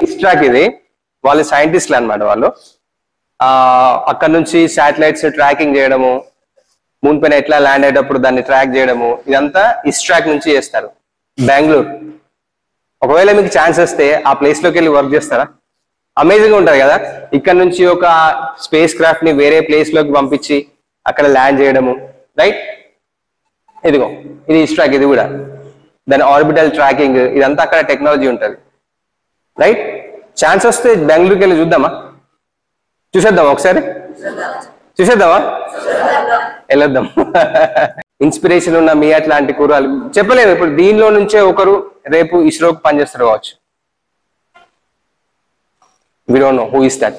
track ఇది వాళ్ళు సైంటిస్టులు అన్నమాట వాళ్ళు ఆ అక్కడ నుంచి శాటిలైట్స్ ట్రాకింగ్ చేయడము మూన్ పైన ఎట్లా ల్యాండ్ అయ్యేటప్పుడు దాన్ని ట్రాక్ చేయడము ఇదంతా ఇస్ట్రాక్ నుంచి చేస్తారు బెంగళూరు ఒకవేళ మీకు ఛాన్స్ వస్తే ఆ ప్లేస్ లోకి వెళ్ళి వర్క్ చేస్తారా అమేజింగ్ ఉంటది కదా ఇక్కడ నుంచి ఒక స్పేస్ క్రాఫ్ట్ ని వేరే ప్లేస్ లోకి పంపించి అక్కడ ల్యాండ్ చేయడము రైట్ ఇదిగో ఇది ఇస్ట్రాక్ ఇది కూడా దాని ఆర్బిటల్ ట్రాకింగ్ ఇదంతా అక్కడ టెక్నాలజీ ఉంటది రైట్ ఛాన్స్ వస్తే బెంగళూరుకి వెళ్ళి చూద్దామా చూసేద్దాం ఒకసారి చూసేద్దామా వెళ్ళొద్దాం ఇన్స్పిరేషన్ ఉన్న మీ అట్లాంటి కుర్రాలు చెప్పలేము ఇప్పుడు దీనిలో నుంచే ఒకరు రేపు ఇస్రోకి పనిచేస్తారు కావచ్చు we don't know who is that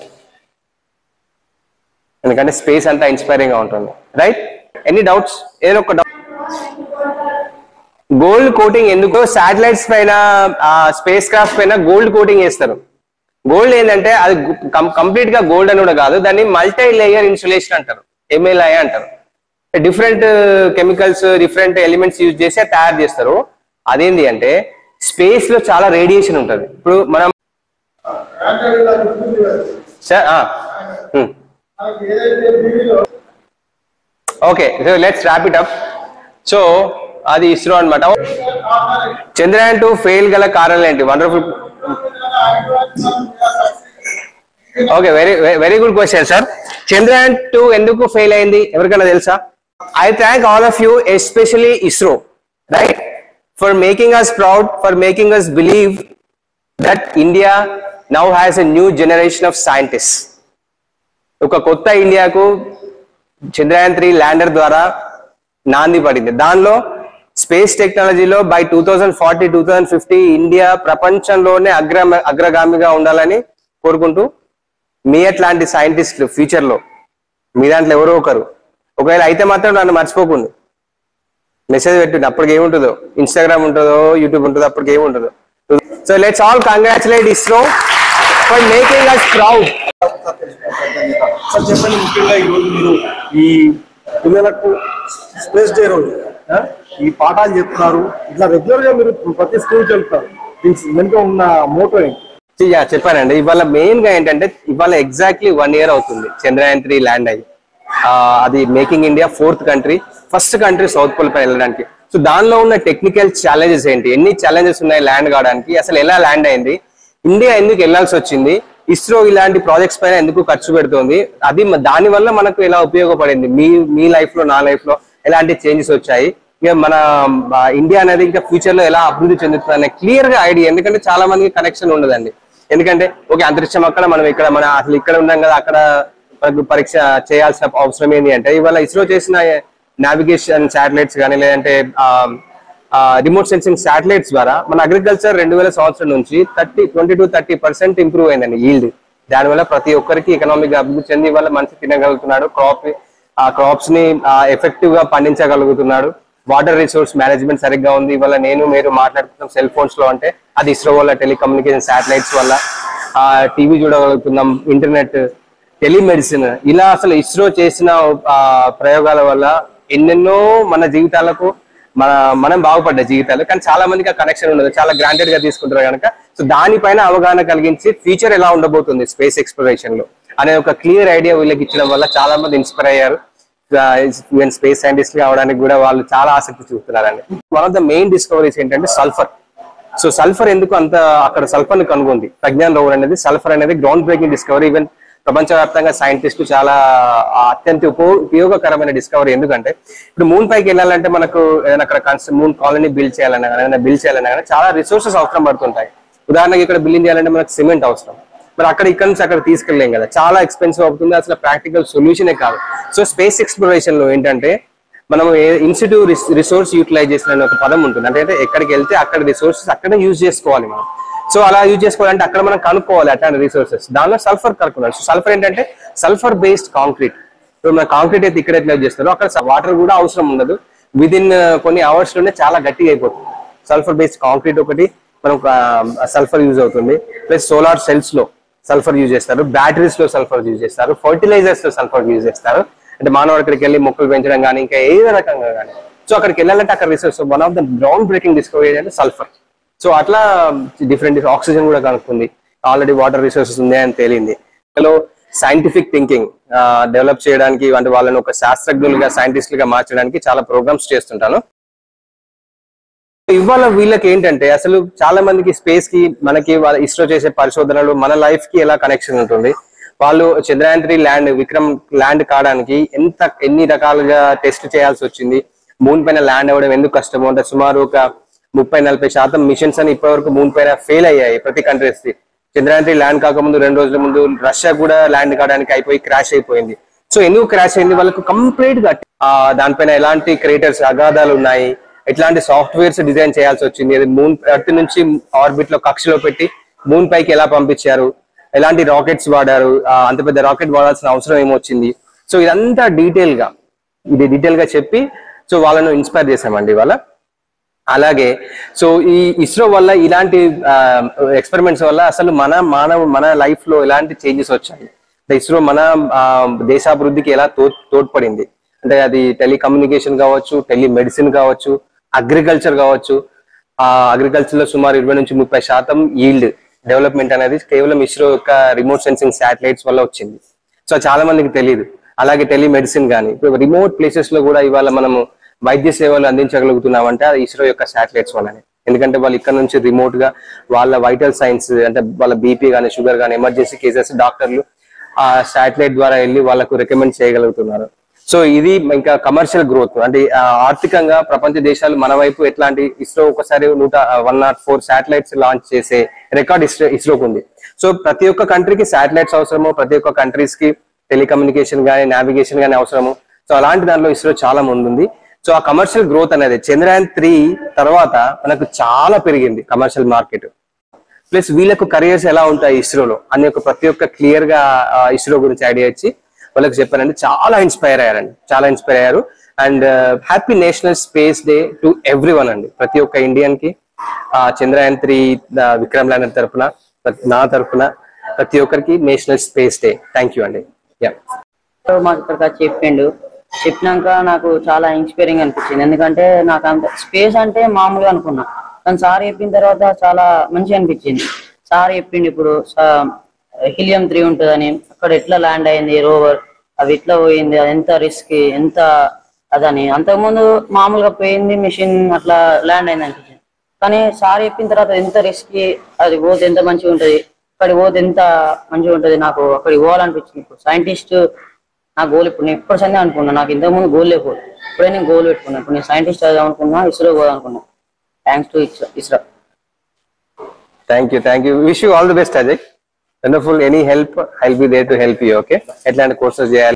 ఎందుకంటే స్పేస్ అంతా ఇన్స్పైరింగ్ గా ఉంటుంది రైట్ ఎనీ డౌట్స్ ఏదో ఒక డౌట్ గోల్డ్ కోటింగ్ ఎందుకు శాటిలైట్స్ పైన స్పేస్ క్రాఫ్ట్ పైన గోల్డ్ కోటింగ్ వేస్తారు గోల్డ్ ఏంటంటే అది కంప్లీట్ గా గోల్డ్ అని కూడా కాదు దాన్ని మల్టీ లేయర్ ఇన్సులేషన్ అంటారు ఎంఎల్ఐ అంటారు different chemicals different elements use చేసి అది తయారు చేస్తారు అదేంటి అంటే స్పేస్ లో చాలా రేడియేషన్ ఉంటది ఇప్పుడు మనం sir okay let's wrap it up so అది ఇస్రో అన్నమాట చంద్రయాన్ టూ ఫెయిల్ గల కారణాలు ఏంటి wonderful okay very very good question sir Chandrayaan two ఎందుకు ఫెయిల్ అయింది ఎవరికైనా తెలుసా I thank all of you especially ISRO right for making us proud for making us believe that India now has a new generation of scientist ఒక కొత్త ఇండియాకు Chandrayaan three lander ద్వారా నాంది పడింది దానిలో స్పేస్ టెక్నాలజీలో by two thousand forty two thousand fifty India ప్రపంచంలోనే అగ్ర అగ్రగామిగా ఉండాలని కోరుకుంటూ మీ అట్లాంటి సైంటిస్టులు ఫ్యూచర్ లో మీ దాంట్లో ఎవరో ఒకరు ఒకవేళ అయితే మాత్రం నన్ను మర్చిపోకుండా మెసేజ్ పెట్టండి అప్పటికి ఏముంటుందో ఇన్స్టాగ్రామ్ ఉంటుందో యూట్యూబ్ ఉంటుందో అప్పటికి ఏముంటుందో so let's all congratulate ISRO for making us proud sir చెప్పండి ముఖ్యంగా ఈ రోజు మీరు ఈ పిల్లలకు స్పేస్ డే రోజు ఆ, ఈ పాఠాలు చెప్తున్నారు ఇట్లా రెగ్యులర్ గా మీరు ప్రతి స్కూల్ వెళ్తారు దీనికి వెనుక ఉన్న మోటో ఏంటి యా, చెప్పానండి ఇవాళ మెయిన్ గా ఏంటంటే ఇవాళ ఎగ్జాక్ట్లీ వన్ ఇయర్ అవుతుంది చంద్రయాన్ త్రీ ల్యాండ్ అయ్యి ఆ, అది making India fourth country first country south pole పై వెళ్ళడానికి సో దానిలో ఉన్న టెక్నికల్ ఛాలెంజెస్ ఏంటి ఎన్ని ఛాలెంజెస్ ఉన్నాయి ల్యాండ్ కావడానికి అసలు ఎలా ల్యాండ్ అయింది ఇండియా ఎందుకు వెళ్ళాల్సి వచ్చింది ఇస్రో ఇలాంటి ప్రాజెక్ట్స్ పైన ఎందుకు ఖర్చు పెడుతుంది అది మ- దాని వల్ల మనకు ఎలా ఉపయోగపడింది మీ మీ లైఫ్ లో నా లైఫ్ లో ఎలాంటి చేంజెస్ వచ్చాయి ఇక మన ఆ, ఇండియా అనేది ఇంకా ఫ్యూచర్ లో ఎలా అభివృద్ధి చెందుతుంది అనే క్లియర్ గా ఐడియా ఎందుకంటే చాలా మందికి కనెక్షన్ ఉండదండి ఎందుకంటే ఓకే అంతరిక్షం అక్కడ మనం ఇక్కడ మన అసలు ఇక్కడ ఉన్నాం కదా అక్కడ మనకు పరీక్ష చేయాల్సిన అవసరం ఏంటి అంటే ఇవాళ ఇస్రో చేసిన నావిగేషన్ శాటిలైట్స్ కానీ లేదంటే రిమోట్ సెన్సింగ్ శాటిలైట్స్ ద్వారా మన అగ్రికల్చర్ రెండు వేల సంవత్సరం నుంచి thirty twenty to thirty percent improve అయిందండి ఈల్డ్ దానివల్ల ప్రతి ఒక్కరికి ఎకనామిక్ అభివృద్ధి చెంది వల్ల మనిషి తినగలుగుతున్నాడు క్రాప్ ఆ క్రాప్స్ ని ఎఫెక్టివ్ గా పండించగలుగుతున్నాడు వాటర్ రిసోర్స్ మేనేజ్మెంట్ సరిగ్గా ఉంది ఇవాళ నేను మీరు మాట్లాడుతున్నాం సెల్ ఫోన్స్ లో అంటే అది ఇస్రో వల్ల టెలికమ్యూనికేషన్ శాటిలైట్స్ వల్ల టీవీ చూడగలుగుతున్నాం ఇంటర్నెట్ టెలిమెడిసిన్ ఇలా అసలు ఇస్రో చేసిన ఆ, ప్రయోగాల వల్ల ఎన్నెన్నో మన జీవితాలకు మన మనం బాగుపడ్డ జీవితాలు కానీ చాలా మందికి ఆ కనెక్షన్ ఉండదు చాలా గ్రాంటెడ్ గా తీసుకుంటారు కనుక సో దానిపైన అవగాహన కలిగించి ఫ్యూచర్ ఎలా ఉండబోతుంది స్పేస్ ఎక్స్ప్లోరేషన్ లో అనే ఒక క్లియర్ ఐడియా వీళ్ళకి ఇచ్చడం వల్ల చాలా మంది ఇన్స్పైర్ అయ్యారు ఈవెన్ స్పేస్ సైంటిస్ట్ అవడానికి కూడా వాళ్ళు చాలా ఆసక్తి చూపుతున్నారండి one of the main discoveries ఏంటంటే సల్ఫర్ సో సల్ఫర్ ఎందుకు అంత అక్కడ సల్ఫర్ ని కనుగొంది ప్రజ్ఞాన్ రోవర్ అనేది సల్ఫర్ అనేది గ్రౌండ్ బ్రేకింగ్ డిస్కవరీ ఈవెన్ ప్రపంచవ్యాప్తంగా సైంటిస్టులు చాలా ఆ, అత్యంత ఉప ఉపయోగకరమైన డిస్కవరీ ఎందుకంటే ఇప్పుడు మూన్ పైకి వెళ్ళాలంటే మనకు ఏదైనా అక్కడ మూన్ కాలనీ బిల్డ్ చేయాలన్నా కానీ ఏదైనా బిల్డ్ చేయాలన్నా కానీ చాలా రిసోర్సెస్ అవసరం పడుతుంటాయి ఉదాహరణకి ఇక్కడ బిల్డింగ్ చేయాలంటే మనకు సిమెంట్ అవసరం మరి అక్కడ ఇక్కడ నుంచి అక్కడ తీసుకెళ్ళలేం కదా చాలా ఎక్స్పెన్సివ్ అవుతుంది అసలు ప్రాక్టికల్ సొల్యూషనే కాదు సో స్పేస్ ఎక్స్ప్లోరేషన్ లో ఏంటంటే మనం ఇన్స్టిట్యూట్ రిసోర్స్ యూటిలైజేషన్ అనే ఒక పదం ఉంటుంది అంటే అంటే ఎక్కడికి వెళ్తే అక్కడ రిసోర్సెస్ అక్కడే యూజ్ చేసుకోవాలి మనం సో అలా యూజ్ చేసుకోవాలంటే అక్కడ మనం కనుక్కోవాలి అట్లాంటి రిసోర్సెస్ దానిలో సల్ఫర్ కనుక్కున్నాడు సో సల్ఫర్ ఏంటంటే సల్ఫర్ బేస్డ్ కాంక్రీట్ ఇప్పుడు మన కాంక్రీట్ అయితే ఇక్కడ ఎట్లా చేస్తారో అక్కడ వాటర్ కూడా అవసరం ఉండదు విద్ ఇన్ కొన్ని అవర్స్ లోనే చాలా గట్టిగా అయిపోతుంది సల్ఫర్ బేస్డ్ కాంక్రీట్ ఒకటి మనం సల్ఫర్ యూజ్ అవుతుంది ప్లస్ సోలార్ సెల్స్ లో సల్ఫర్ యూజ్ చేస్తారు బ్యాటరీస్ లో సల్ఫర్ యూజ్ చేస్తారు ఫర్టిలైజర్స్ లో సల్ఫర్ యూజ్ చేస్తారు అంటే మానవుడు అక్కడికి వెళ్ళి మొక్కలు పెంచడం కానీ ఇంకా ఏ రకంగా కానీ సో అక్కడికి వెళ్ళాలంటే అక్కడ resource one of the ground breaking discovery అంటే సల్ఫర్ సో అట్లా డిఫరెంట్ ఆక్సిజన్ కూడా కనుక్కుంది ఆల్రెడీ వాటర్ రిసోర్సెస్ ఉన్నాయని తేలింది ఇందులో సైంటిఫిక్ థింకింగ్ డెవలప్ చేయడానికి అంటే వాళ్ళని ఒక శాస్త్రజ్ఞులుగా సైంటిస్టులుగా మార్చడానికి చాలా ప్రోగ్రామ్స్ చేస్తుంటాను ఇవాళ వీళ్ళకి ఏంటంటే అసలు చాలా మందికి స్పేస్ కి మనకి వాళ్ళ ఇస్రో చేసే పరిశోధనలు మన లైఫ్ కి ఎలా కనెక్షన్ ఉంటుంది వాళ్ళు Chandrayaan three land Vikram land కావడానికి ఎంత ఎన్ని రకాలుగా టెస్ట్ చేయాల్సి వచ్చింది మూన్ పైన ల్యాండ్ అవ్వడం ఎందుకు కష్టము అంటే సుమారు ఒక ముప్పై నలభై శాతం మిషన్స్ అని ఇప్పటివరకు మూన్ పైన ఫెయిల్ అయ్యాయి ప్రతి కంట్రీస్ కి చంద్రయాన్ త్రీ ల్యాండ్ కాకముందు రెండు రోజుల ముందు రష్యా కూడా ల్యాండ్ కావడానికి అయిపోయి క్రాష్ అయిపోయింది సో ఎందుకు క్రాష్ అయింది వాళ్ళకు కంప్లీట్ గా ఆ, దానిపైన ఎలాంటి క్రియేటర్స్ అగాధాలు ఉన్నాయి ఎట్లాంటి సాఫ్ట్వేర్స్ డిజైన్ చేయాల్సి వచ్చింది అది మూన్ ఎర్త్ నుంచి ఆర్బిట్ లో కక్షలో పెట్టి మూన్ పైకి ఎలా పంపించారు ఎలాంటి రాకెట్స్ వాడారు ఆ, అంత పెద్ద రాకెట్ వాడాల్సిన అవసరం ఏమొచ్చింది సో ఇదంతా డీటెయిల్ గా ఇది డీటెయిల్ గా చెప్పి సో వాళ్ళను ఇన్స్పైర్ చేసామండి ఇవాళ అలాగే సో ఈ ఇస్రో వల్ల ఇలాంటి ఎక్స్పెరిమెంట్స్ వల్ల అసలు మన మానవ మన లైఫ్ లో ఎలాంటి చేంజెస్ వచ్చాయి అంటే ఇస్రో మన ఆ, దేశాభివృద్ధికి ఎలా తో తోడ్పడింది అంటే అది టెలికమ్యూనికేషన్ కావచ్చు టెలిమెడిసిన్ కావచ్చు అగ్రికల్చర్ కావచ్చు ఆ అగ్రికల్చర్ లో సుమారు ఇరవై నుంచి ముప్పై శాతం ఈల్డ్ డెవలప్మెంట్ అనేది కేవలం ఇస్రో యొక్క రిమోట్ సెన్సింగ్ శాటిలైట్స్ వల్ల వచ్చింది సో చాలా మందికి తెలియదు అలాగే టెలిమెడిసిన్ కానీ ఇప్పుడు రిమోట్ ప్లేసెస్ లో కూడా ఇవాళ మనము వైద్య సేవలు అందించగలుగుతున్నామంటే అది ఇస్రో యొక్క శాటిలైట్స్ వల్లనే ఎందుకంటే వాళ్ళు ఇక్కడ నుంచి రిమోట్ గా వాళ్ళ వైటల్ సైన్స్ అంటే వాళ్ళ బీపీ కానీ షుగర్ కానీ ఎమర్జెన్సీ కేసెస్ డాక్టర్లు ఆ శాటిలైట్ ద్వారా వెళ్ళి వాళ్ళకు రికమెండ్ చేయగలుగుతున్నారు సో ఇది ఇంకా కమర్షియల్ గ్రోత్ అంటే ఆ, ఆర్థికంగా ప్రపంచ దేశాలు మన వైపు ఎట్లాంటి ఇస్రో ఒకసారి నూట one nought four satellites launch చేసే రికార్డ్ ఇస్రో ఇస్రోకు ఉంది సో ప్రతి ఒక్క కంట్రీకి శాటిలైట్స్ అవసరము ప్రతి ఒక్క కంట్రీస్ కి టెలికమ్యూనికేషన్ కానీ నావిగేషన్ కానీ అవసరము సో అలాంటి దాంట్లో ఇస్రో చాలా ముందుంది సో ఆ కమర్షియల్ గ్రోత్ అనేది చంద్రయాన్ త్రీ తర్వాత మనకు చాలా పెరిగింది కమర్షియల్ మార్కెట్ ప్లస్ వీళ్ళకు కెరియర్స్ ఎలా ఉంటాయి ఇస్రోలో అనే ఒక ప్రతి ఒక్క క్లియర్ గా ఆ, ఇస్రో గురించి ఐడియా ఇచ్చి వాళ్ళకి చెప్పారండి చాలా ఇన్స్పైర్ అయ్యారండి చాలా ఇన్స్పైర్ అయ్యారు and happy national space day to everyone అండి ప్రతి ఒక్క ఇండియన్ కి ఆ, చంద్రయాన్ త్రీ విక్రమ్ ల్యాండర్ తరపున ప్రతి- నా తరపున ప్రతి ఒక్కరికి national space day thank you అండి యా మాకు ఇక్కడికి వచ్చి చెప్పిండు చెప్పినాక నాకు చాలా ఇన్స్పైరింగ్ అనిపించింది ఎందుకంటే నాకు అంత స్పేస్ అంటే మామూలుగా అనుకున్నా కానీ సార్ చెప్పిన తర్వాత చాలా మంచిగా అనిపించింది సార్ చెప్పిండు ఇప్పుడు హిలియం త్రీ ఉంటుందని అక్కడ ఎట్లా ల్యాండ్ అయింది రోవర్ అవి ఎట్లా పోయింది అది ఎంత రిస్క్ ఎంత అదని అంతకుముందు మామూలుగా పోయింది మిషన్ అట్లా ల్యాండ్ అయింది అనిపించింది కానీ సార్ చెప్పిన తర్వాత ఎంత రిస్క్ అది పోతే ఎంత మంచిగా ఉంటది అక్కడికి పోతే ఎంత మంచిగా ఉంటది నాకు అక్కడికి పోవాలనిపించింది ఇప్పుడు సైంటిస్ట్ నా గోల్ ఇప్పుడు నేను ఎప్పుడు సందే అనుకున్నా నాకు ఇంతకుముందు గోల్ లేకపోతే ఇప్పుడే నేను గోల్ పెట్టుకున్నా ఇప్పుడు నేను సైంటిస్ట్ అవుదాం అనుకున్నా ఇస్రో పోదాం అనుకున్నా thanks to ISRO ISRO thank you thank you wish you all the best Ajay wonderful any help I'll be there to help you okay ఎట్లాంటి కోర్సెస్ చేయాలి